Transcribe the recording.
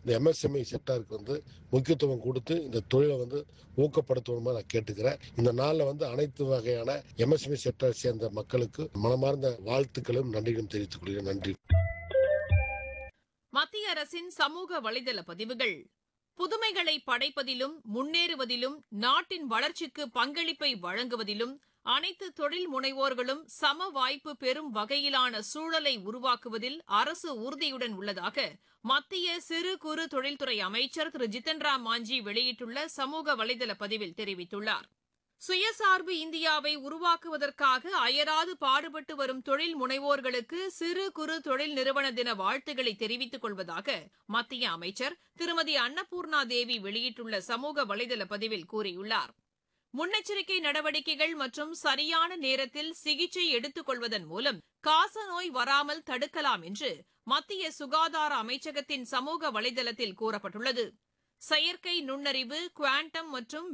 இந்த எம்எஸ்எம்இ செக்டாருக்கு வந்து முக்கியத்துவம் கொடுத்து இந்த தொழிலை வந்து ஊக்கப்படுத்தணுமா நான் கேட்டுக்கிறேன் இந்த நாளில் வந்து அனைத்து வகையான எம்எஸ்எம்இ செக்டார் சேர்ந்த மக்களுக்கு மனமார்ந்த வாழ்த்துக்களும் நன்றிகளும் தெரிவித்துக் கொள்கிறேன் நன்றி மத்திய அரசின் சமூக வலைதள பதிவுகள் புதுமைகளை படைப்பதிலும் முன்னேறுவதிலும் நாட்டின் வளர்ச்சிக்கு பங்களிப்பை வழங்குவதிலும் அனைத்து தொழில் முனைவோர்களும் சம வாய்ப்பு பெறும் வகையிலான சூழலை உருவாக்குவதில் அரசு உறுதியுடன் உள்ளதாக மத்திய சிறு குறு தொழில்துறை அமைச்சர் திரு ஜித்தன் ராம் மாஞ்சி வெளியிட்டுள்ள சமூக வலைதள பதிவில் தெரிவித்துள்ளார் சுயசார்பு இந்தியாவை உருவாக்குவதற்காக அயராது பாடுபட்டு வரும் தொழில் முனைவோர்களுக்கு சிறு குறு தொழில் நிறுவன தின வாழ்த்துக்களை தெரிவித்துக் கொள்வதாக மத்திய அமைச்சர் திருமதி அன்னபூர்ணா தேவி வெளியிட்டுள்ள சமூக வலைதள பதிவில் கூறியுள்ளார் முன்னெச்சரிக்கை நடவடிக்கைகள் மற்றும் சரியான நேரத்தில் சிகிச்சை எடுத்துக் கொள்வதன் மூலம் காசநோய் வராமல் தடுக்கலாம் என்று மத்திய சுகாதார அமைச்சகத்தின் சமூக வலைதளத்தில் கூறப்பட்டுள்ளது செயற்கை நுண்ணறிவு குவாண்டம் மற்றும்